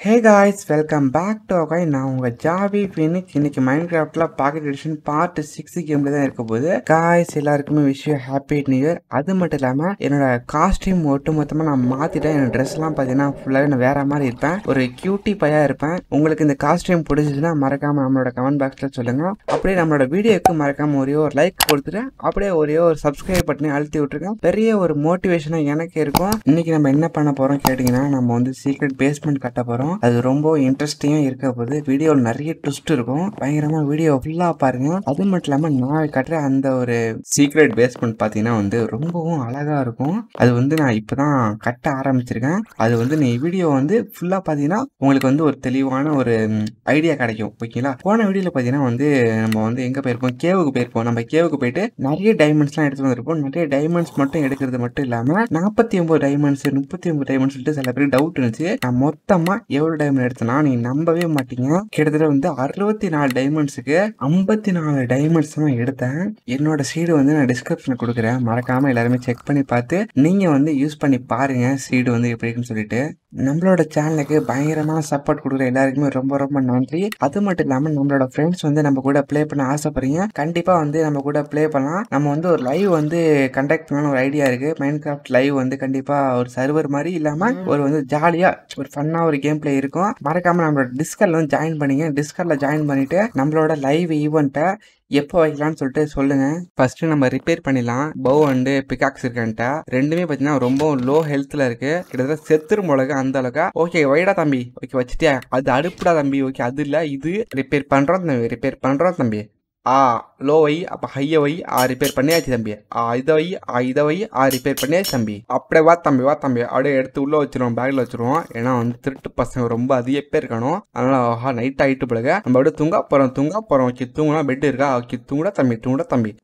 hey guys welcome back to அகாய் நான் உங்கள் ஜாவி ஃபினிக்ஸ் இன்னைக்கு மைண்ட் கிராஃப்டில் பாக்கெட் எடிஷன் பார்ட் சிக்ஸ் கேமில் தான் இருக்க போகுது காய்ஸ் எல்லாருக்குமே விஷயம் ஹாப்பி நியூ இயர் அது மட்டும் இல்லாமல் என்னோட காஸ்டியூம் ஒட்டு மொத்தமாக நான் மாற்றிட்டேன் என்னோட ட்ரெஸ்லாம் பார்த்தீங்கன்னா ஃபுல்லாகவே நான் வேற மாதிரி இருப்பேன் ஒரு கியூட்டி பையாக இருப்பேன் உங்களுக்கு இந்த காஸ்டியூம் பிடிச்சிச்சுன்னா மறக்காமல் நம்மளோட கமெண்ட் பாக்ஸில் சொல்லுங்கள் அப்படியே நம்மளோட வீடியோக்கு மறக்காமல் ஒரே ஒரு லைக் கொடுத்துட்டு அப்படியே ஒரே ஒரு சப்ஸ்கிரைப் பட்டனை அழுத்தி விட்டுருங்க பெரிய ஒரு மோட்டிவேஷனாக எனக்கு இருக்கும் இன்னைக்கு நம்ம என்ன பண்ண போகிறோம் கேட்டிங்கன்னா நம்ம வந்து சீக்ரெட் பேஸ்மெண்ட் கட்ட போகிறோம் அது ரொம்ப இன்ட்ரெஸ்டிங்காக இருக்க போது வீடியோவில் நிறைய ட்விஸ்ட் இருக்கும் பயங்கரமாக வீடியோ ஃபுல்லாக பாருங்க அது மட்டும் இல்லாமல் நான் கட்டுற அந்த ஒரு சீக்ரெட் பேஸ்மெண்ட் பார்த்தீங்கன்னா வந்து ரொம்பவும் அழகாக இருக்கும் அது வந்து நான் இப்போ தான் கட்ட ஆரம்பிச்சிருக்கேன் அது வந்து நீ வீடியோ வந்து ஃபுல்லாக பார்த்தீங்கன்னா உங்களுக்கு வந்து ஒரு தெளிவான ஒரு ஐடியா கிடைக்கும் ஓகேங்களா போன வீடியோவில் பார்த்தீங்கன்னா வந்து நம்ம வந்து எங்கே போயிருப்போம் கேவுக்கு போயிருப்போம் நம்ம கேவுக்கு போயிட்டு நிறைய டைமண்ட்ஸ்லாம் எடுத்து வந்திருப்போம் நிறைய டைமண்ட்ஸ் மட்டும் எடுக்கிறது மட்டும் இல்லாமல் நாற்பத்தி ஒம்பது டைமண்ட்ஸ் முப்பத்தி ஒம்பது டைமண்ட்ஸ் சொல்லிட்டு சில பேருக்கு டவுட் இருந்துச்சு நான் மொத்தமாக எவ்வளோ டைமண்ட் எடுத்தேன்னா நீ நம்பவே மாட்டீங்க கிட்டத்தட்ட வந்து அறுபத்தி நாலு டைமண்ட்ஸுக்கு ஐம்பத்தி நாலு டைமண்ட்ஸ் தான் எடுத்தேன் என்னோட சீடு வந்து நான் டிஸ்கிரிப்ஷனில் கொடுக்குறேன் மறக்காம எல்லாருமே செக் பண்ணி பார்த்து நீங்க வந்து யூஸ் பண்ணி பாருங்க சீடு வந்து எப்படி இருக்குன்னு சொல்லிட்டு நம்மளோட சேனலுக்கு பயங்கரமான சப்போர்ட் கொடுக்குற எல்லாருக்குமே ரொம்ப ரொம்ப நன்றி அது மட்டும் இல்லாமல் நம்மளோட ஃப்ரெண்ட்ஸ் வந்து நம்ம கூட ப்ளே பண்ண ஆசைப்படுறீங்க கண்டிப்பாக வந்து நம்ம கூட ப்ளே பண்ணலாம் நம்ம வந்து ஒரு லைவ் வந்து கண்டக்ட் பண்ணலாம் ஒரு ஐடியா இருக்கு மைண்ட் கிராஃப்ட் லைவ் வந்து கண்டிப்பாக ஒரு சர்வர் மாதிரி இல்லாமல் ஒரு வந்து ஜாலியாக ஒரு ஃபன்னாக ஒரு கேம் பிளே இருக்கும் மறக்காம நம்மளோட டிஸ்கர்ல வந்து ஜாயின் பண்ணிங்க டிஸ்கர்ல ஜாயின் பண்ணிட்டு நம்மளோட லைவ் ஈவெண்ட்டை எப்போ வைக்கலாம்னு சொல்லிட்டு சொல்லுங்க ஃபர்ஸ்ட் நம்ம ரிப்பேர் பண்ணிடலாம் பவ் அண்டு பிகாக்ஸ் இருக்கன்ட்டா ரெண்டுமே பார்த்தீங்கன்னா ரொம்ப லோ ஹெல்த்தில் இருக்கு கிட்டத்தட்ட செத்துரும் மிளகு அந்த அளவுக்கு ஓகே வைடா தம்பி ஓகே வச்சுட்டியா அது அடுப்புடா தம்பி ஓகே அது இல்லை இது ரிப்பேர் பண்ணுறோம் தம்பி ரிப்பேர் பண்ணுறோம் தம்பி ஆ லோ வை அப்போ ஹையை வை ஆ ரிப்பேர் பண்ணியாச்சு தம்பி ஆ இதை வை ஆ இதை வை ஆ ரிப்பேர் பண்ணியாச்சு தம்பி அப்படியே வா தம்பி வா தம்பி அப்படியே எடுத்து உள்ளே வச்சிருவோம் பேக்கில் வச்சிருவோம் ஏன்னா வந்து திருட்டு பசங்க ரொம்ப அதிக பேர் இருக்கணும் அதனால ஆஹா நைட் ஆகிட்டு பிறகு நம்ம அப்படியே தூங்கா போகிறோம் தூங்கா போகிறோம் ஓகே தூங்கலாம் பெட் இருக்கா ஓகே தூங்குடா தம்பி தூங்குடா தம்பி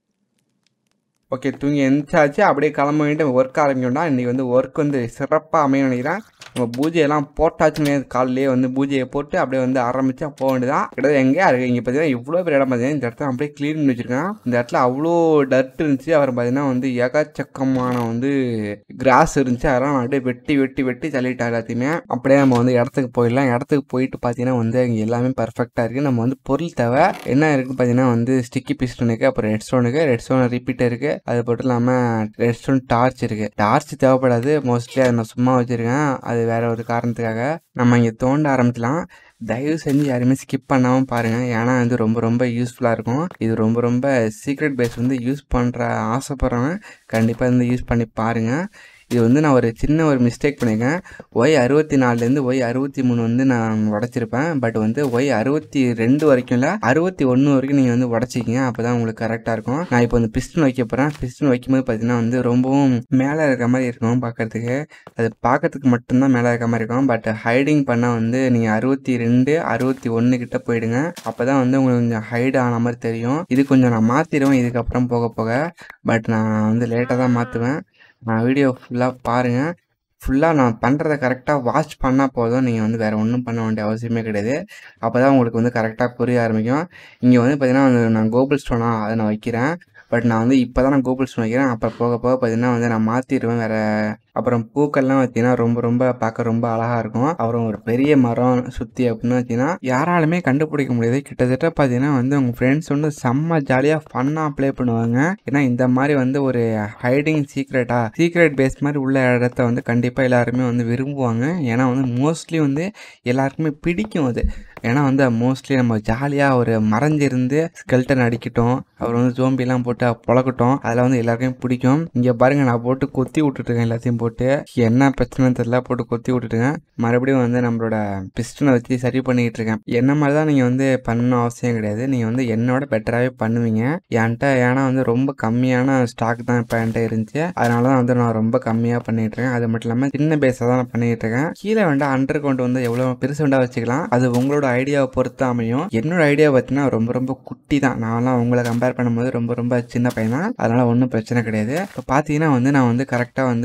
ஓகே தூங்கி எந்திரிச்சாச்சு அப்படியே கிளம்ப வேண்டிய ஒர்க் ஆரம்பிக்கணும்னா இன்றைக்கி வந்து ஒர்க் வந்து சிறப்பாக அமையும் நினைக்கிறேன் நம்ம பூஜையெல்லாம் போட்டாச்சுன்னு காலையிலேயே வந்து பூஜையை போட்டு அப்படியே வந்து ஆரம்பிச்சா போக வேண்டியதான் கிட்டத்தட்ட எங்கேயா இருக்குது இங்கே பார்த்தீங்கன்னா இவ்வளோ பெரிய இடம் பார்த்தீங்கன்னா இந்த இடத்துல அப்படியே க்ளீன் பண்ணி வச்சிருக்கேன் இந்த இடத்துல அவ்வளோ டர்ட் இருந்துச்சு அப்புறம் பார்த்தீங்கன்னா வந்து ஏகாச்சக்கமான வந்து கிராஸ் இருந்துச்சு அதெல்லாம் நான் அப்படியே வெட்டி வெட்டி வெட்டி தள்ளிட்டேன் எல்லாத்தையுமே அப்படியே நம்ம வந்து இடத்துக்கு போயிடலாம் இடத்துக்கு போயிட்டு பார்த்தீங்கன்னா வந்து இங்கே எல்லாமே பர்ஃபெக்டாக இருக்குது நம்ம வந்து பொருள் தேவை என்ன இருக்குன்னு பார்த்தீங்கன்னா வந்து ஸ்டிக்கி பிஸ்டனுக்கு அப்புறம் ரெட் ஸ்டோனுக்கு ரெட் ஸ்டோன் ரிப்பீட் இருக்குது அது மட்டும் இல்லாமல் ரெட் ஸ்டோன் டார்ச் இருக்குது டார்ச் தேவைப்படாது மோஸ்ட்லி அதை நான் சும்மா வச்சுருக்கேன் அது வேற ஒரு காரணத்துக்காக நம்ம இங்கே தோண்ட ஆரம்பிக்கலாம் தயவு செஞ்சு யாருமே ஸ்கிப் பண்ணாமல் பாருங்கள் ஏன்னா வந்து ரொம்ப ரொம்ப யூஸ்ஃபுல்லாக இருக்கும் இது ரொம்ப ரொம்ப சீக்ரெட் பேஸ் வந்து யூஸ் பண்ணுற ஆசைப்பட்றவங்க கண்டிப்பாக வந்து யூஸ் பண்ணி பாருங்கள் இது வந்து நான் ஒரு சின்ன ஒரு மிஸ்டேக் பண்ணியிருக்கேன் ஒய் அறுபத்தி நாலுலேருந்து ஒய் அறுபத்தி மூணு வந்து நான் உடச்சிருப்பேன் பட் வந்து ஒய் அறுபத்தி ரெண்டு வரைக்கும் இல்லை அறுபத்தி ஒன்று வரைக்கும் நீங்கள் வந்து உடச்சிக்கிங்க அப்போ தான் உங்களுக்கு கரெக்டாக இருக்கும் நான் இப்போ வந்து பிஸ்டன் வைக்க போகிறேன் பிஸ்டன் வைக்கும்போது பார்த்தீங்கன்னா வந்து ரொம்பவும் மேலே இருக்க மாதிரி இருக்கும் பார்க்கறதுக்கு அது பார்க்கறதுக்கு மட்டும்தான் மேலே இருக்க மாதிரி இருக்கும் பட் ஹைடிங் பண்ணால் வந்து நீங்கள் அறுபத்தி ரெண்டு அறுபத்தி ஒன்று கிட்ட போயிடுங்க அப்போ தான் வந்து உங்களுக்கு கொஞ்சம் ஹைட் ஆன மாதிரி தெரியும் இது கொஞ்சம் நான் மாற்றிடுவேன் இதுக்கப்புறம் போக போக பட் நான் வந்து லேட்டாக தான் மாற்றுவேன் நான் வீடியோ ஃபுல்லாக பாருங்கள் ஃபுல்லாக நான் பண்ணுறத கரெக்டாக வாட்ச் பண்ணால் போதும் நீங்கள் வந்து வேறு ஒன்றும் பண்ண வேண்டிய அவசியமே கிடையாது அப்போ தான் உங்களுக்கு வந்து கரெக்டாக புரிய ஆரம்பிக்கும் இங்கே வந்து பார்த்தீங்கன்னா வந்து நான் கோகுல் ஸ்டோனாக அதை நான் வைக்கிறேன் பட் நான் வந்து இப்போ தான் நான் கோகுல் ஸ்டோன் வைக்கிறேன் அப்புறம் போக போக பார்த்தீங்கன்னா வந்து நான் மாற்றிடுவேன் வேறு அப்புறம் பூக்கள்லாம் பார்த்தீங்கன்னா ரொம்ப ரொம்ப பார்க்க ரொம்ப அழகாக இருக்கும் அப்புறம் ஒரு பெரிய மரம் சுற்றி அப்படின்னு பார்த்தீங்கன்னா யாராலுமே கண்டுபிடிக்க முடியாது கிட்டத்தட்ட பார்த்தீங்கன்னா வந்து உங்கள் ஃப்ரெண்ட்ஸ் வந்து செம்ம ஜாலியாக ஃபன்னாக ப்ளே பண்ணுவாங்க ஏன்னா இந்த மாதிரி வந்து ஒரு ஹைடிங் சீக்ரெட்டாக சீக்ரெட் பேஸ் மாதிரி உள்ள இடத்த வந்து கண்டிப்பாக எல்லாருமே வந்து விரும்புவாங்க ஏன்னா வந்து மோஸ்ட்லி வந்து எல்லாருக்குமே பிடிக்கும் அது ஏன்னா வந்து மோஸ்ட்லி நம்ம ஜாலியாக ஒரு மறைஞ்சிருந்து ஸ்கெல்டன் அடிக்கட்டும் அப்புறம் வந்து ஜோம்பிலாம் போட்டு பொழக்கட்டும் அதில் வந்து எல்லாருக்கும் பிடிக்கும் இங்கே பாருங்க நான் போட்டு கொத்தி விட்டுட்டுருக்கேன் எல்லாத்தையும் போட்டு என்ன பிரச்சனை தெரியல போட்டு கொத்தி விட்டுட்டுங்க மறுபடியும் வந்து நம்மளோட பிஸ்டனை வச்சு சரி பண்ணிக்கிட்டு இருக்கேன் என்ன மாதிரி தான் நீங்கள் வந்து பண்ணணும் அவசியம் கிடையாது நீங்கள் வந்து என்னோட பெட்டராகவே பண்ணுவீங்க என்கிட்ட ஏன்னா வந்து ரொம்ப கம்மியான ஸ்டாக் தான் இப்போ என்கிட்ட இருந்துச்சு அதனால தான் வந்து நான் ரொம்ப கம்மியாக பண்ணிட்டு இருக்கேன் அது மட்டும் இல்லாமல் சின்ன பேஸாக தான் நான் பண்ணிட்டு இருக்கேன் கீழே வேண்டாம் அண்டர் கவுண்ட் வந்து எவ்வளோ பெருசு வேண்டாம் வச்சுக்கலாம் அது உங்களோட ஐடியாவை பொறுத்து அமையும் என்னோட ஐடியா பார்த்தீங்கன்னா ரொம்ப ரொம்ப குட்டி தான் நான்லாம் உங்களை கம்பேர் பண்ணும்போது ரொம்ப ரொம்ப சின்ன பையன் தான் அதனால ஒன்றும் பிரச்சனை கிடையாது இப்போ பார்த்தீங்கன்னா வந்து நான் வந்து கரெக்டாக வந்து இந்த இடத்துல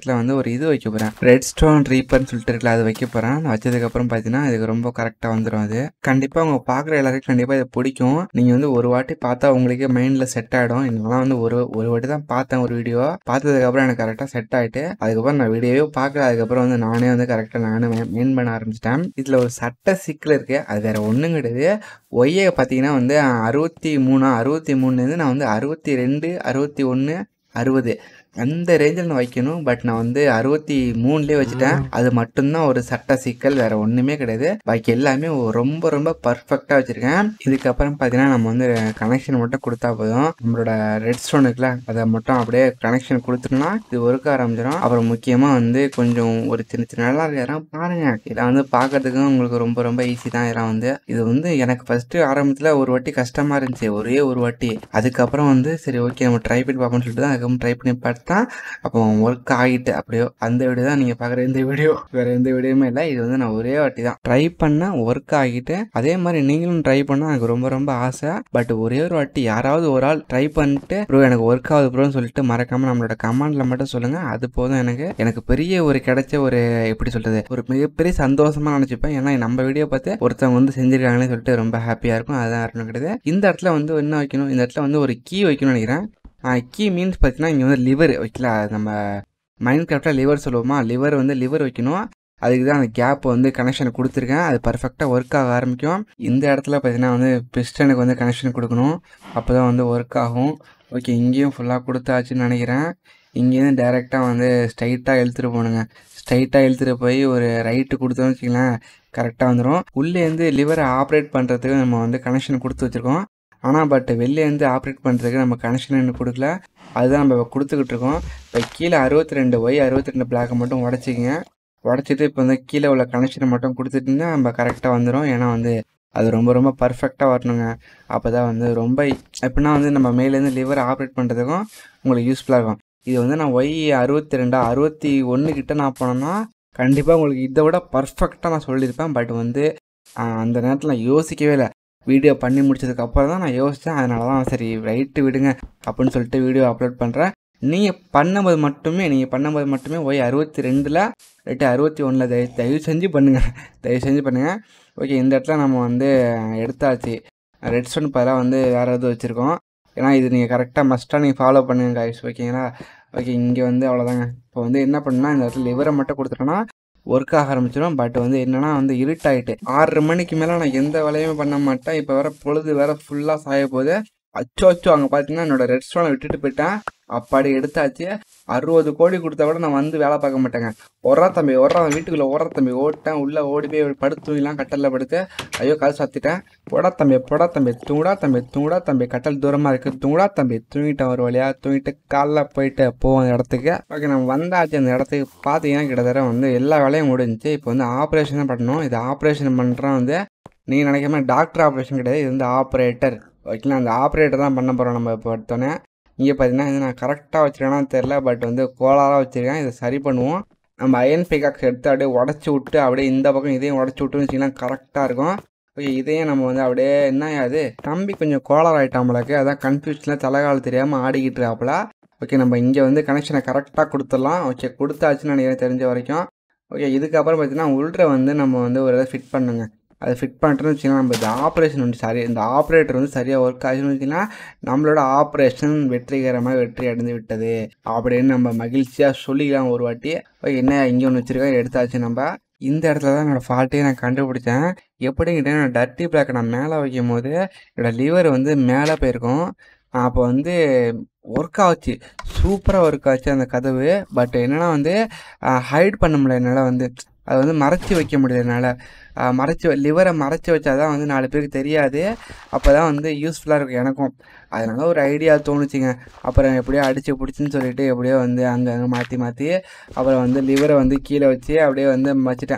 இடத்துல வந்து ஒரு இது வைக்க போகிறேன் ரெட் ஸ்டோன் ரீப்பர்னு சொல்லிட்டு இருக்குல்ல அது வைக்க போகிறேன் நான் வச்சதுக்கப்புறம் பார்த்தீங்கன்னா இதுக்கு ரொம்ப கரெக்டாக வந்துடும் அது கண்டிப்பாக அவங்க பார்க்குற எல்லாருக்கும் கண்டிப்பாக இது பிடிக்கும் நீங்கள் வந்து ஒரு வாட்டி பார்த்தா உங்களுக்கே மைண்டில் செட் ஆகிடும் நான் வந்து ஒரு ஒரு வாட்டி தான் பார்த்தேன் ஒரு வீடியோ பார்த்ததுக்கப்புறம் எனக்கு கரெக்டாக செட் ஆகிட்டு அதுக்கப்புறம் நான் வீடியோவே பார்க்கல அதுக்கப்புறம் வந்து நானே வந்து கரெக்டாக நானும் மெயின் பண்ண ஆரம்பிச்சிட்டேன் இதில் ஒரு சட்ட சிக்கல் இருக்குது அது வேறு ஒன்றும் கிடையாது ஒய்யை பார்த்தீங்கன்னா வந்து அறுபத்தி மூணு அறுபத்தி மூணுலேருந்து நான் வந்து அறுபத்தி ரெண்டு அறுபத்தி ஒன்று அறுபது அந்த ரேஞ்சில் நான் வைக்கணும் பட் நான் வந்து அறுபத்தி மூணுலேயே வச்சுட்டேன் அது மட்டும்தான் ஒரு சட்ட சிக்கல் வேற ஒன்றுமே கிடையாது பாக்கி எல்லாமே ரொம்ப ரொம்ப பர்ஃபெக்டாக வச்சுருக்கேன் இதுக்கப்புறம் பார்த்தீங்கன்னா நம்ம வந்து கனெக்ஷன் மட்டும் கொடுத்தா போதும் நம்மளோட ரெட் ஸ்டோன் இருக்குல்ல அதை மட்டும் அப்படியே கனெக்ஷன் கொடுத்துட்டோம்னா இது ஒர்க் ஆரம்பிச்சிடும் அப்புறம் முக்கியமாக வந்து கொஞ்சம் ஒரு சின்ன சின்ன நல்லா இருக்கிறோம் பாருங்க இதெல்லாம் வந்து பார்க்கறதுக்கும் உங்களுக்கு ரொம்ப ரொம்ப ஈஸி தான் இதெல்லாம் வந்து இது வந்து எனக்கு ஃபர்ஸ்ட் ஆரம்பத்தில் ஒரு வாட்டி கஷ்டமா இருந்துச்சு ஒரே ஒரு வாட்டி அதுக்கப்புறம் வந்து சரி ஓகே நம்ம ட்ரை பண்ணி பார்ப்போம்னு சொல்லிட்டு தான் அதுக்கப்புறம் ட்ரை பண்ணி பார்த்தா அப்போ ஒர்க் ஆகிட்டு அப்படியோ அந்த வீடியோ தான் நீங்கள் பார்க்குற இந்த வீடியோ வேற எந்த வீடியோமே இல்லை இது வந்து நான் ஒரே வாட்டி தான் ட்ரை பண்ண ஒர்க் ஆகிட்டு அதே மாதிரி நீங்களும் ட்ரை பண்ணால் எனக்கு ரொம்ப ரொம்ப ஆசை பட் ஒரே ஒரு வாட்டி யாராவது ஒரு ஆள் ட்ரை பண்ணிட்டு ப்ரோ எனக்கு ஒர்க் ஆகுது ப்ரோன்னு சொல்லிட்டு மறக்காம நம்மளோட கமெண்ட்ல மட்டும் சொல்லுங்க அது போதும் எனக்கு எனக்கு பெரிய ஒரு கிடைச்ச ஒரு எப்படி சொல்றது ஒரு மிகப்பெரிய சந்தோஷமா நினைச்சுப்பேன் ஏன்னா நம்ம வீடியோ பார்த்து ஒருத்தவங்க வந்து செஞ்சிருக்காங்கன்னு சொல்லிட்டு ரொம்ப ஹாப்பியா இருக்கும் அதுதான் யாரும் கிடையாது இந்த இடத்துல வந்து என்ன வைக்கணும் இந்த இடத்துல வந்து ஒரு கீ வைக்கணும்னு நினைக்கிறேன் கீ மீன்ஸ் பார்த்தீங்கன்னா இங்கே வந்து லிவர் வைக்கல நம்ம மைண்ட் கிராஃப்டில் லிவர் சொல்லுவோமா லிவர் வந்து லிவர் வைக்கணும் அதுக்கு தான் அந்த கேப் வந்து கனெக்ஷன் கொடுத்துருக்கேன் அது பர்ஃபெக்டாக ஒர்க் ஆக ஆரம்பிக்கும் இந்த இடத்துல பார்த்தீங்கன்னா வந்து பிஸ்டனுக்கு வந்து கனெக்ஷன் கொடுக்கணும் அப்போ தான் வந்து ஒர்க் ஆகும் ஓகே இங்கேயும் ஃபுல்லாக கொடுத்தாச்சுன்னு நினைக்கிறேன் இங்கேருந்து டைரெக்டாக வந்து ஸ்ட்ரைட்டாக இழுத்துட்டு போகணுங்க ஸ்ட்ரைட்டாக இழுத்துட்டு போய் ஒரு ரைட்டு கொடுத்தோம்னு வச்சுங்களேன் கரெக்டாக வந்துடும் உள்ளேருந்து லிவரை ஆப்ரேட் பண்ணுறதுக்கு நம்ம வந்து கனெக்ஷன் கொடுத்து வச்சுருக்கோம் ஆனால் பட் வெளிலேருந்து ஆப்ரேட் பண்ணுறதுக்கு நம்ம கனெக்ஷன் இன்னும் கொடுக்கல அதுதான் நம்ம கொடுத்துக்கிட்டு இருக்கோம் இப்போ கீழே அறுபத்தி ரெண்டு ஒய் அறுபத்தி ரெண்டு பிளாக்கை மட்டும் உடச்சிக்கிங்க உடச்சிட்டு இப்போ வந்து கீழே உள்ள கனெக்ஷனை மட்டும் கொடுத்துட்டிங்கன்னா நம்ம கரெக்டாக வந்துடும் ஏன்னா வந்து அது ரொம்ப ரொம்ப பர்ஃபெக்டாக வரணுங்க அப்போ தான் வந்து ரொம்ப எப்படின்னா வந்து நம்ம மேலேருந்து லிவர் ஆப்ரேட் பண்ணுறதுக்கும் உங்களுக்கு யூஸ்ஃபுல்லாக இருக்கும் இது வந்து நான் ஒய் அறுபத்தி ரெண்டா அறுபத்தி ஒன்று கிட்ட நான் போனேன்னா கண்டிப்பாக உங்களுக்கு இதை விட பர்ஃபெக்டாக நான் சொல்லியிருப்பேன் பட் வந்து ஆஹ், அந்த நேரத்தில் நான் யோசிக்கவே இல்லை வீடியோ பண்ணி முடிச்சதுக்கு அப்புறம் தான் நான் யோசித்தேன் அதனால தான் சரி ரைட்டு விடுங்க அப்படின்னு சொல்லிட்டு வீடியோ அப்லோட் பண்ணுறேன் நீங்கள் பண்ணும்போது மட்டுமே நீங்கள் பண்ணும்போது மட்டுமே ஒய் அறுபத்தி ரெண்டில் ரைட்டு அறுபத்தி ஒன்றில் தயவு தயவு செஞ்சு பண்ணுங்கள் தயவு செஞ்சு பண்ணுங்கள் ஓகே இந்த இடத்துல நம்ம வந்து எடுத்தாச்சு ரெட் ஸ்டோன் பதிலாக வந்து வேறு எதுவும் வச்சுருக்கோம் ஏன்னா இது நீங்கள் கரெக்டாக மஸ்ட்டாக நீங்கள் ஃபாலோ பண்ணுங்க guys ஓகேங்களா ஓகே இங்கே வந்து அவ்வளோதாங்க இப்போ வந்து என்ன பண்ணுன்னா இந்த இடத்துல லிவரை மட்டும் கொடுத்துட்டோன்னா ஒர்க் ஆக ஆரம்பிச்சிடும் பட் வந்து என்னன்னா வந்து இருட்டாயிட்டு ஆறரை மணிக்கு மேலே நான் எந்த வேலையுமே பண்ண மாட்டேன் இப்போ வேற பொழுது வேற ஃபுல்லாக சாய போகுது அச்சோ அச்சோ அங்கே பார்த்தீங்கன்னா என்னோட ரெட் ஸ்டோனை விட்டுட்டு போயிட்டேன் அப்பாடி எடுத்தாச்சு அறுபது கோடி கொடுத்தா கூட நான் வந்து வேலை பார்க்க மாட்டேங்க ஒரா தம்பி ஒரா வீட்டுக்குள்ளே ஓடுற தம்பி ஓட்டேன் உள்ளே ஓடி போய் படுத்து தூங்கிலாம் கட்டலில் படுத்து ஐயோ கால் சாத்திட்டேன் போடா தம்பி போடா தம்பி தூங்கடா தம்பி தூங்கடா தம்பி கட்டல் தூரமாக இருக்குது தூங்கடா தம்பி தூங்கிட்டேன் ஒரு வழியாக தூங்கிட்டு காலைல போயிட்டு போவோம் அந்த இடத்துக்கு ஓகே நம்ம வந்தாச்சு அந்த இடத்துக்கு பார்த்தீங்கன்னா கிட்டத்தட்ட வந்து எல்லா வேலையும் முடிஞ்சுச்சு இப்போ வந்து ஆப்ரேஷன் தான் பண்ணணும் இது ஆப்ரேஷன் பண்ணுறோம் வந்து நீங்கள் நினைக்காம டாக்டர் ஆப்ரேஷன் கிடையாது இது வந்து ஆப்ரேட்டர் ஓகேங்களா அந்த ஆப்ரேட்டர் தான் பண்ண போகிறோம் நம்ம இப்போ எடுத்தோன்னே இங்கே பார்த்தீங்கன்னா இது நான் கரெக்டாக வச்சுருக்கேன்னா தெரில பட் வந்து கோளாராக வச்சுருக்கேன் இதை சரி பண்ணுவோம் நம்ம அயன் பிகாக்ஸ் எடுத்து அப்படியே உடச்சி விட்டு அப்படியே இந்த பக்கம் இதையும் உடச்சி விட்டுன்னு வச்சிங்கன்னா கரெக்டாக இருக்கும் ஓகே இதையும் நம்ம வந்து அப்படியே என்ன அது தம்பி கொஞ்சம் கோளார் ஆகிட்டாமலக்கு அதான் கன்ஃபியூஷனில் தலைகால் தெரியாமல் ஆடிக்கிட்டு இருக்காப்புல ஓகே நம்ம இங்கே வந்து கனெக்ஷனை கரெக்டாக கொடுத்துடலாம் ஓகே கொடுத்தாச்சுன்னு நினைக்கிறேன் தெரிஞ்ச வரைக்கும் ஓகே இதுக்கப்புறம் பார்த்தீங்கன்னா உள்ற வந்து நம்ம வந்து ஒரு இதை ஃபிட் பண்ணுங்க அதை ஃபிட் பண்ணிட்டோம்னு வச்சுக்கலாம் நம்ம இந்த ஆப்ரேஷன் வந்து சரி இந்த ஆப்ரேட்டர் வந்து சரியாக ஒர்க் ஆச்சுன்னு வச்சுக்கலாம் நம்மளோட ஆப்ரேஷன் வெற்றிகரமாக வெற்றி அடைந்து விட்டது அப்படின்னு நம்ம மகிழ்ச்சியாக சொல்லிக்கலாம் ஒரு வாட்டி ஓகே என்ன இங்கே ஒன்று வச்சுருக்கோம் எடுத்தாச்சு நம்ம இந்த இடத்துல தான் என்னோடய ஃபால்ட்டையே நான் கண்டுபிடிச்சேன் எப்படிங்கிட்ட நான் டர்ட்டி பிளாக் நான் மேலே வைக்கும் போது என்னோடய லிவர் வந்து மேலே போயிருக்கும் அப்போ வந்து ஒர்க் ஆச்சு சூப்பராக ஒர்க் ஆச்சு அந்த கதவு பட் என்னென்னா வந்து ஹைட் பண்ண முடியல என்னால் வந்து அதை வந்து மறைச்சி வைக்க முடியல என்னால் மறைச்சி லிவரை மறைச்சி வச்சா தான் வந்து நாலு பேருக்கு தெரியாது அப்போ தான் வந்து யூஸ்ஃபுல்லாக இருக்கும் எனக்கும் அதனால ஒரு ஐடியா தோணுச்சுங்க அப்புறம் எப்படியோ அடிச்சு பிடிச்சின்னு சொல்லிட்டு எப்படியோ வந்து அங்கே அங்கே மாற்றி மாற்றி அப்புறம் வந்து லிவரை வந்து கீழே வச்சு அப்படியே வந்து வச்சுட்டேன்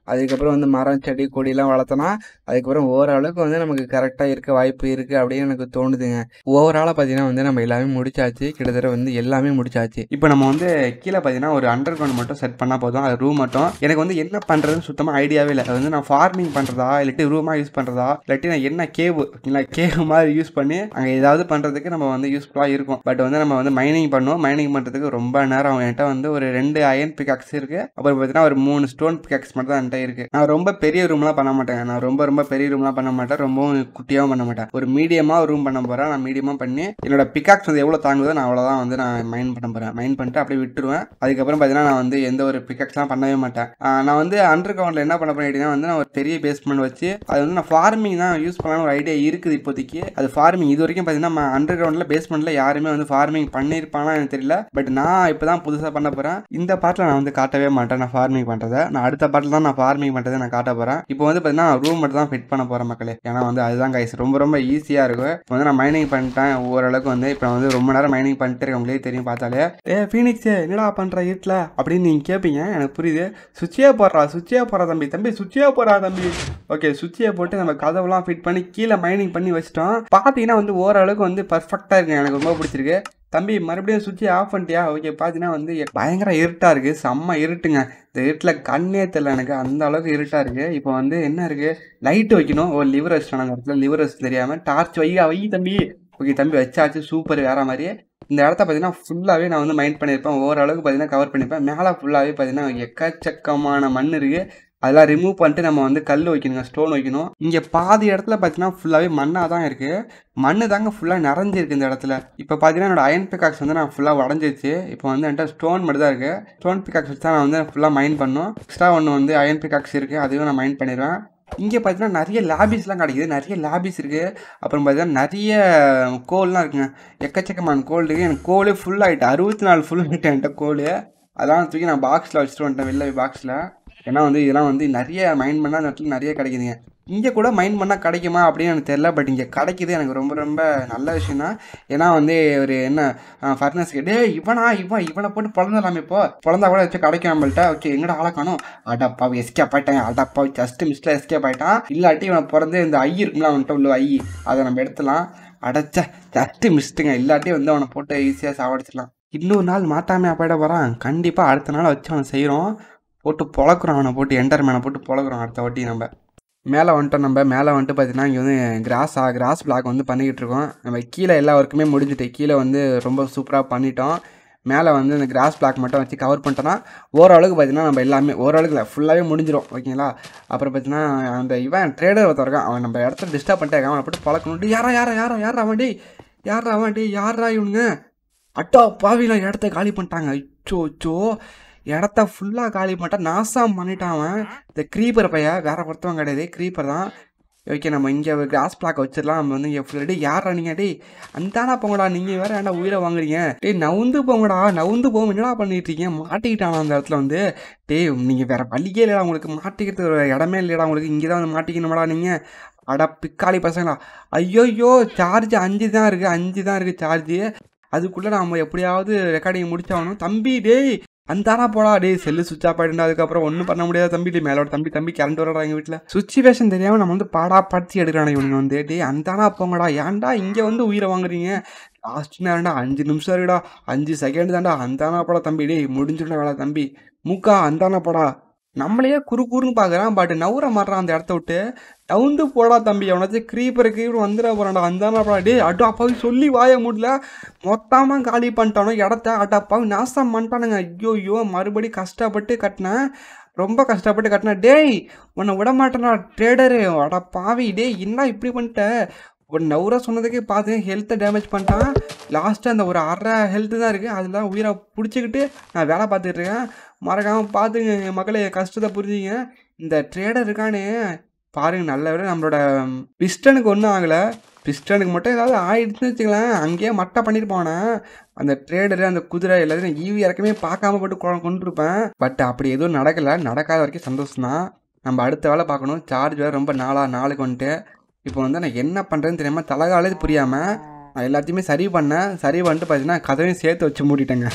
அதுக்கப்புறம் வந்து மரம் செடி கொடிலாம் வளர்த்தோன்னா அதுக்கப்புறம் ஓரளவுக்கு வந்து நமக்கு கரெக்டாக இருக்க வாய்ப்பு இருக்குது அப்படின்னு எனக்கு தோணுதுங்க ஓவராலாக பார்த்தீங்கன்னா வந்து நம்ம எல்லாமே முடிச்சாச்சு கிட்டத்தட்ட வந்து எல்லாமே முடிச்சாச்சு இப்போ நம்ம வந்து கீழே பார்த்தீங்கன்னா ஒரு அண்டர் கிரவுண்ட் மட்டும் செட் பண்ணால் போதும் அது ரூம் மட்டும் எனக்கு வந்து என்ன பண்ணுறதுன்னு சுத்தமாக ஐடியாவே இல்லை அது வந்து நான் ஃபார்மிங் பண்ணுறதா இல்லாட்டி ரூமாக யூஸ் பண்ணுறதா இல்லாட்டி நான் என்ன கேவு இல்லை கேவ் மாதிரி யூஸ் பண்ணி அங்கே ஏதாவது பண்ணுறதுக்கு நம்ம வந்து யூஸ்ஃபுல்லாக இருக்கும் பட் வந்து நம்ம வந்து மைனிங் பண்ணுவோம் மைனிங் பண்ணுறதுக்கு ரொம்ப நேரம் ஆகும் என்கிட்ட வந்து ஒரு ரெண்டு அயன் பிகாக்ஸ் இருக்குது அப்புறம் பார்த்தீங்கன்னா ஒரு மூணு ஸ்டோன் பிகாக்ஸ் மட்டும் தான் என்கிட்ட இருக்குது நான் ரொம்ப பெரிய ரூம்லாம் பண்ண மாட்டேன் நான் ரொம்ப ரொம்ப பெரிய ரூம்லாம் பண்ண மாட்டேன் ரொம்பவும் குட்டியாகவும் பண்ண மாட்டேன் ஒரு மீடியமாக ரூம் பண்ண போகிறேன் நான் மீடியமாக பண்ணி என்னோட பிகாக்ஸ் வந்து எவ்வளோ தாங்குதோ நான் அவ்வளோதான் வந்து நான் மைன் பண்ண போகிறேன் மைன் பண்ணிட்டு அப்படியே விட்டுருவேன் அதுக்கப்புறம் பார்த்தீங்கன்னா நான் வந்து எந்த ஒரு பிகாக்ஸ்லாம் பண்ணவே மாட்டேன் ஆஹ் நான் வந்து அண்டர் கிரவுண்டில் என்ன பண்ண போறேன் வந்து நான் ஒரு பெரிய பேஸ்மெண்ட் வச்சு அது வந்து நான் ஃபார்மிங் தான் யூஸ் பண்ணலாம்னு ஒரு ஐடியா இருக்குது இப்போதைக்கு அது ஃபார்மிங் இது வரைக்கும் பார்த்தீங்கன்னா நம்ம அண்டர் கிரவுண்டில் பேஸ்மெண்ட்டில் யாருமே வந்து ஃபார்மிங் பண்ணியிருப்பானா எனக்கு தெரியல பட் நான் இப்போ தான் புதுசாக பண்ண போகிறேன் இந்த பாட்டில் நான் வந்து காட்டவே மாட்டேன் நான் ஃபார்மிங் பண்ணுறதை நான் அடுத்த பாட்டில் தான் நான் ஃபார்மிங் பண்ணுறதை நான் காட்ட போகிறேன் இப்போ வந்து பார்த்தீங்கன்னா ரூம் மட்டும் தான் ஃபிட் பண்ண போகிறேன் மக்களே ஏன்னா வந்து அதுதான் கைஸ் ரொம்ப ரொம்ப ஈஸியாக இருக்கும் இப்போ வந்து நான் மைனிங் பண்ணிட்டேன் ஓரளவுக்கு வந்து இப்போ வந்து ரொம்ப நேரம் மைனிங் பண்ணிட்டு இருக்கேன் உங்களுக்கு தெரியும் பார்த்தாலே ஏ ஃபீனிக்ஸே என்னடா பண்ணுற இருட்டில் அப்படின்னு நீங்கள் கேட்பீங்க எனக்கு புரியுது சுவிட்சே போடுறா சுவிட்சே போடுறா தம்பி தம்பி சுவிட்சே போடுறா தம்பி ஓகே சுவிட்சை போட்டு நம்ம கதவுலாம் ஃபிட் பண்ணி கீழே மைனிங் பண்ணி வச்சிட்டோம் பார்த்தீங்கன்னா வந்து ஓரளவுக்கு வந்து பர்ஃபெக்டாக இருக்கு எனக்கு ரொம்ப பிடிச்சிருக்கு தம்பி மறுபடியும் சுவிட்சை ஆஃப் பண்ணிட்டியா ஓகே பார்த்தீங்கன்னா வந்து பயங்கர இருட்டாக இருக்குது செம்ம இருட்டுங்க இந்த இருட்டில் கண்ணே தெரியல எனக்கு அந்த அளவுக்கு இருட்டாக இருக்குது இப்போ வந்து என்ன இருக்குது லைட்டு வைக்கணும் ஒரு லிவர் வச்சிட்டோம் அந்த இடத்துல லிவர் வச்சு தெரியாமல் டார்ச் வை வை தம்பி ஓகே தம்பி வச்சாச்சு சூப்பர் வேற மாதிரியே இந்த இடத்த பார்த்தீங்கன்னா ஃபுல்லாகவே நான் வந்து மைண்ட் பண்ணியிருப்பேன் ஓரளவுக்கு பார்த்தீங்கன்னா கவர் பண்ணியிருப்பேன் மேலே ஃபுல்லாகவே பார்த்தீங்கன்னா எக்கச்சக்கமான மண் இருக்குது அதெல்லாம் ரிமூவ் பண்ணிட்டு நம்ம வந்து கல் வைக்கணுங்க ஸ்டோன் வைக்கணும் இங்கே பாதி இடத்துல பார்த்தீங்கன்னா ஃபுல்லாகவே மண்ணாக தான் இருக்குது மண்ணு தாங்க ஃபுல்லாக நிறைஞ்சிருக்கு இந்த இடத்துல இப்போ பார்த்தீங்கன்னா என்னோட அயன் பிகாக்ஸ் வந்து நான் ஃபுல்லாக உடஞ்சிருச்சு இப்போ வந்து என்கிட்ட ஸ்டோன் மட்டும் தான் இருக்குது ஸ்டோன் பிகாக்ஸ் வச்சு தான் நான் வந்து ஃபுல்லாக மைண்ட் பண்ணணும் எக்ஸ்ட்ரா ஒன்று வந்து அயன் பிகாக்ஸ் இருக்குது அதையும் நான் மைண்ட் பண்ணிடுவேன் இங்கே பார்த்தீங்கன்னா நிறைய லேபிஸ்லாம் கிடைக்குது நிறைய லேபிஸ் இருக்குது அப்புறம் பார்த்தீங்கன்னா நிறைய கோல்லாம் இருக்குங்க எக்கச்சக்கமான கோல் இருக்குது எனக்கு கோலே ஃபுல் ஆகிட்டு அறுபத்தி நாலு ஃபுல் ஆகிட்டு என்கிட்ட கோல் அதெல்லாம் தூக்கி நான் பாக்ஸில் வச்சுட்டு வந்துட்டேன் வெளில பாக்ஸில் ஏன்னா வந்து இதெல்லாம் வந்து நிறைய மைண்ட் பண்ணால் அந்த இடத்துல நிறைய கிடைக்குதுங்க இங்கே கூட மைண்ட் பண்ணால் கிடைக்குமா அப்படின்னு எனக்கு தெரியல பட் இங்கே கிடைக்குது எனக்கு ரொம்ப ரொம்ப நல்ல விஷயம் தான் ஏன்னா வந்து ஒரு என்ன ஃபர்னஸ்க்கு டே இவனா இவன் இவனை போட்டு பிறந்தலாமே இப்போ பிறந்தா கூட வச்சு கிடைக்கும் நம்மள்ட்ட ஓகே எங்கடா ஆளை காணும் அடப்பா எஸ்கேப் ஆயிட்டான் அடப்பா ஜஸ்ட் மிஸ்ல எஸ்கேப் ஆயிட்டான் இல்லாட்டி இவனை பிறந்து இந்த ஐ இருக்கும்ல அவன்கிட்ட உள்ள ஐ அதை நம்ம எடுத்துலாம் அடைச்ச ஜஸ்ட் மிஸ்ட்டுங்க இல்லாட்டி வந்து அவனை போட்டு ஈஸியாக சாவடிச்சிடலாம் இன்னொரு நாள் மாட்டாமே போயிட போகிறான் கண்டிப்பாக அடுத்த நாள் வச்சு அவனை செய்கிறோம் போட்டு பொழக்குறோம் அவனை போட்டு என்டர் மேனை போட்டு பொழக்குறோம் அடுத்த வாட்டி நம்ம மேலே வந்துட்டோம் நம்ம மேலே வந்துட்டு பார்த்தீங்கன்னா இங்கே வந்து கிராஸ் கிராஸ் பிளாக் வந்து பண்ணிக்கிட்டு இருக்கோம் நம்ம கீழே எல்லா ஒர்க்குமே முடிஞ்சுட்டு கீழே வந்து ரொம்ப சூப்பராக பண்ணிட்டோம் மேலே வந்து இந்த கிராஸ் பிளாக் மட்டும் வச்சு கவர் பண்ணிட்டோன்னா ஓரளவுக்கு பார்த்தீங்கன்னா நம்ம எல்லாமே ஓரளவுக்கு இல்லை ஃபுல்லாகவே முடிஞ்சிடும் ஓகேங்களா அப்புறம் பார்த்தீங்கன்னா அந்த இவன் ட்ரேடர் ஒருத்தர் இருக்கான் அவன் நம்ம இடத்துல டிஸ்டர்ப் பண்ணிட்டே இருக்கான் அவனை போட்டு பழக்கணும் யாரா யாரா யாரா யாரா அவன் டேய் யாரா அவன் டேய் யாரா இவனுங்க அட்டா பாவிலாம் இடத்த காலி பண்ணிட்டாங்க அச்சோ அச்சோ இடத்த ஃபுல்லாக காலி பண்ணிட்டா நாசம் பண்ணிட்டான் அவன் இந்த க்ரீப்பர் பைய வேற ஒருத்தவன் கிடையாது க்ரீப்பர் தான் ஓகே நம்ம இங்கே கிராஸ் பிளாக் வச்சிடலாம் நம்ம வந்து இங்கே ஃபுல்லாக டே யாரா நீங்கள் டேய் அந்தானா போங்கடா நீங்கள் வேற ஏன்டா உயிரை வாங்குறீங்க டேய் நவுந்து போங்கடா நவுந்து போகும் என்னடா பண்ணிட்டு இருக்கீங்க மாட்டிக்கிட்டானா அந்த இடத்துல வந்து டேய் நீங்கள் வேற வழியே இல்லைடா உங்களுக்கு மாட்டிக்கிறதுக்கு ஒரு இடமே இல்லைடா உங்களுக்கு இங்கே தான் வந்து மாட்டிக்கணுமாடா நீங்கள் அட பிக்காளி பசங்களா ஐயோயோ சார்ஜ் அஞ்சு தான் இருக்குது அஞ்சு தான் இருக்குது சார்ஜ் அதுக்குள்ளே நம்ம எப்படியாவது ரெக்கார்டிங் முடிச்சாகணும் தம்பி டேய் அந்தானா போடா டேய் செல்லு சுவிட்ச் ஆஃப் ஆகிட்டு அதுக்கப்புறம் ஒன்றும் பண்ண முடியாது தம்பி டே மேலோட தம்பி தம்பி கரண்ட் வரடா எங்கள் வீட்டில் சுச்சுவேஷன் தெரியாமல் நம்ம வந்து பாடா படுத்தி எடுக்கிறானே இவனுங்க வந்து டேய் அந்தானா போங்கடா ஏன்டா இங்கே வந்து உயிரை வாங்குறீங்க லாஸ்ட் நேரம்டா அஞ்சு நிமிஷம் இருக்குடா அஞ்சு செகண்ட் தான்டா அந்தானா போடா தம்பி டேய் முடிஞ்சுடா வேலை தம்பி மூக்கா அந்தானா போடா நம்மளையே குறு குறுன்னு பார்க்குறான் பட் நவுற மாட்டான் அந்த இடத்த விட்டு நவுந்து போடா தம்பி அவனாச்சும் க்ரீப்பர் க்ரீப்பர் வந்துட போறான்டா அந்தானா போடா டே அட்டா அப்பாவி சொல்லி வாய முடியல மொத்தமாக காலி பண்ணிட்டானோ இடத்த அட்டா அப்பாவி நாசம் பண்ணிட்டானுங்க ஐயோ ஐயோ மறுபடி கஷ்டப்பட்டு கட்டினேன் ரொம்ப கஷ்டப்பட்டு கட்டினேன் டேய் உன்னை விட மாட்டேனா ட்ரேடரு அடா பாவி டேய் என்ன இப்படி பண்ணிட்ட ஒரு நவுரா சொன்னதுக்கே பார்த்து ஹெல்த்தை டேமேஜ் பண்ணிட்டான் லாஸ்ட்டு அந்த ஒரு அரை ஹெல்த்து தான் இருக்குது அதெல்லாம் உயிரை பிடிச்சிக்கிட்டு நான் வேலை பார்த்துட்டு இருக்கேன் மறக்காமல் பார்த்துங்க என் மக்களே கஷ்டத்தை புரிஞ்சுங்க இந்த ட்ரேடர் இருக்கானே பாருங்க நல்ல விட நம்மளோட பிஸ்டனுக்கு ஒன்றும் ஆகலை பிஸ்டனுக்கு மட்டும் ஏதாவது ஆயிடுச்சுன்னு வச்சுங்களேன் அங்கேயே மட்டை பண்ணிட்டு போனேன் அந்த ட்ரேடரு அந்த குதிரை எல்லாத்தையும் ஈவி இறக்கமே பார்க்காம போட்டு கொ- கொண்டிருப்பேன் பட் அப்படி எதுவும் நடக்கலை நடக்காத வரைக்கும் சந்தோஷம் தான் நம்ம அடுத்த வேலை பார்க்கணும் சார்ஜ் வேறு ரொம்ப நாளாக நாளுக்கு வந்துட்டு இப்போ வந்து நான் என்ன பண்ணுறேன்னு தெரியாமல் தலைகாலே புரியாமல் நான் எல்லாத்தையுமே சரி பண்ணேன் சரி பண்ணிட்டு பார்த்தீங்கன்னா கதவையும் சேர்த்து வச்சு மூடிட்டேங்க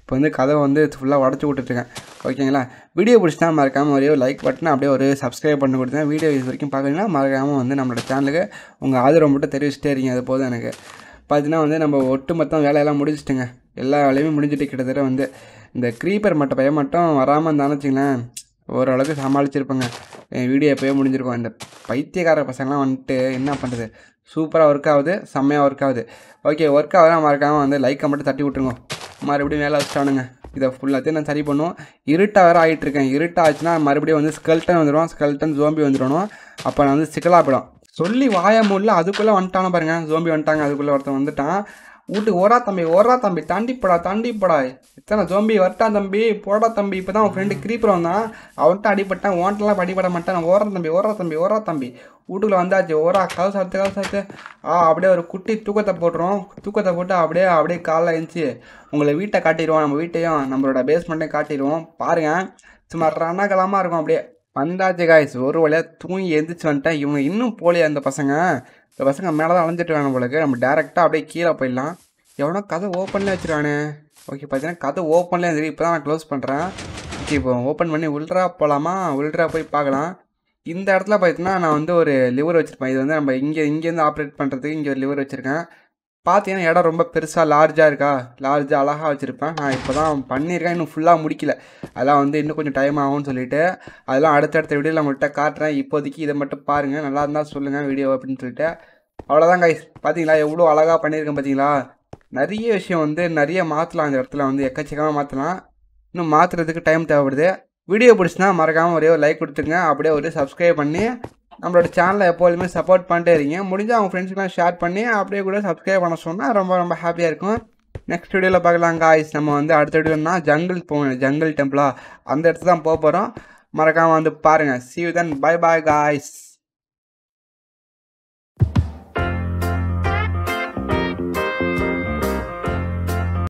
இப்போ வந்து கதவை வந்து ஃபுல்லாக உடச்சி விட்டுட்ருக்கேன் ஓகேங்களா வீடியோ பிடிச்சினா மறக்காமல் ஒரே ஒரு லைக் பட்டன் அப்படியே ஒரு சப்ஸ்கிரைப் பண்ணி கொடுத்தேன் வீடியோ இது வரைக்கும் பார்க்குறீங்கன்னா மறக்காமல் வந்து நம்மளோட சேனலுக்கு உங்கள் ஆதரவு மட்டும் தெரிவிச்சிட்டே இருக்கீங்க அது போதும் எனக்கு பார்த்தீங்கன்னா வந்து நம்ம ஒட்டு மொத்தம் வேலையெல்லாம் முடிச்சிட்டுங்க எல்லா வேலையுமே முடிஞ்சிட்டு கிட்டத்தட்ட வந்து இந்த க்ரீப்பர் மட்டும் பையன் மட்டும் வராமல் இருந்தான்னு வச்சுங்களேன் ஓரளவுக்கு சமாளிச்சிருப்பேங்க என் வீடியோ எப்போயோ முடிஞ்சிருக்கும் இந்த பைத்தியக்கார பசங்களாம் வந்துட்டு என்ன பண்ணுறது சூப்பராக ஒர்க் ஆகுது செம்மையாக ஒர்க் ஆகுது ஓகே ஒர்க் ஆகுதா மறக்காமல் வந்து லைக்கை மட்டும் தட்டி விட்ருங்க மறுபடியும் வேலை வச்சுட்டானுங்க இதை ஃபுல்லாத்தையும் நான் சரி பண்ணுவோம் இருட்டாக வேறு ஆகிட்டுருக்கேன் இருட்டாச்சுன்னா மறுபடியும் வந்து ஸ்கெல்டன் வந்துடும் ஸ்கெல்டன் ஜோம்பி வந்துடணும் அப்போ நான் வந்து சிக்கலாக போயிடும் சொல்லி வாய முடியல அதுக்குள்ளே வந்துட்டானு பாருங்க ஜோம்பி வந்துட்டாங்க அதுக்குள்ளே ஒருத்தன் வந்துட்டான் வீட்டுக்கு ஓரா தம்பி ஓரா தம்பி தாண்டி போடா தாண்டி போடா இத்தனை ஜோம்பி வரட்டான் தம்பி போடா தம்பி இப்போ தான் உன் ஃப்ரெண்டு கிரீப்பர் வந்தான் அவன்கிட்ட அடிபட்டான் ஓன்ட்டெல்லாம் அடிபட மாட்டான் ஓரா தம்பி ஓரா தம்பி ஓரா தம்பி வீட்டுக்குள்ள வந்தாச்சு ஓரா கதை சாத்து கதை சாத்து ஆ அப்படியே ஒரு குட்டி தூக்கத்தை போட்டுரும் தூக்கத்தை போட்டு அப்படியே அப்படியே காலைல எழுந்துச்சி உங்களை வீட்டை காட்டிடுவோம் நம்ம வீட்டையும் நம்மளோட பேஸ்மெண்ட்டையும் காட்டிடுவோம் பாருங்க சும்மா ரணகலமாக இருக்கும் அப்படியே வந்தாச்சு காய்ஸ் ஒரு வழியாக தூங்கி எந்திரிச்சு வந்துட்டேன் இவங்க இன்னும் போலியா இந்த பசங்க இந்த பசங்க மேலே தான் அலைஞ்சிட்டு இருக்காங்க போலக்கு நம்ம டேரெக்டாக அப்படியே கீழே போயிடலாம் எவனோ கதை ஓப்பன்லேயே வச்சிருக்கானே ஓகே பார்த்தீங்கன்னா கதை ஓப்பன்லேயே சரி இப்போ தான் நான் க்ளோஸ் பண்ணுறேன் ஓகே இப்போ ஓப்பன் பண்ணி உள்ட்ரா போகலாமா உள்ட்ரா போய் பார்க்கலாம் இந்த இடத்துல பார்த்தீங்கன்னா நான் வந்து ஒரு லிவர் வச்சுருப்பேன் இது வந்து நம்ம இங்கே இங்கேருந்து ஆப்ரேட் பண்ணுறதுக்கு இங்கே ஒரு லிவர் வச்சுருக்கேன் பார்த்தீங்கன்னா இடம் ரொம்ப பெருசாக லார்ஜாக இருக்கா லார்ஜாக அழகாக வச்சுருப்பேன் நான் இப்போ தான் பண்ணியிருக்கேன் இன்னும் ஃபுல்லாக முடிக்கல அதெல்லாம் வந்து இன்னும் கொஞ்சம் டைம் ஆகும்னு சொல்லிட்டு அதெல்லாம் அடுத்தடுத்த வீடியோவில் உங்கள்கிட்ட காட்டுறேன் இப்போதைக்கு இதை மட்டும் பாருங்கள் நல்லா இருந்தால் சொல்லுங்கள் வீடியோ அப்படின்னு சொல்லிட்டு அவ்வளோதான் கைஸ் பார்த்தீங்களா எவ்வளோ அழகாக பண்ணியிருக்கேன் பார்த்தீங்களா நிறைய விஷயம் வந்து நிறைய மாற்றலாம் இந்த இடத்துல வந்து எக்கச்சக்கமாக மாற்றலாம் இன்னும் மாற்றுறதுக்கு டைம் தேவைப்படுது வீடியோ பிடிச்சினா மறக்காமல் ஒரே ஒரு லைக் கொடுத்துருங்க அப்படியே ஒரு சப்ஸ்கிரைப் பண்ணி நம்மளோட சேனலை எப்போதுமே சப்போர்ட் பண்ணிட்டே இருக்கீங்க முடிஞ்சால் அவங்க ஃப்ரெண்ட்ஸ்க்குலாம் ஷேர் பண்ணி அப்படியே கூட சப்ஸ்கிரைப் பண்ண சொன்னால் ரொம்ப ரொம்ப ஹாப்பியாக இருக்கும் நெக்ஸ்ட் வீடியோவில் பார்க்கலாம் காய்ஸ் நம்ம வந்து அடுத்த வீடியோனா ஜங்கிள் போகணும் ஜங்கிள் டெம்பிளா அந்த இடத்துல தான் போக போகிறோம் மறக்காமல் வந்து பாருங்கள் see you then bye bye guys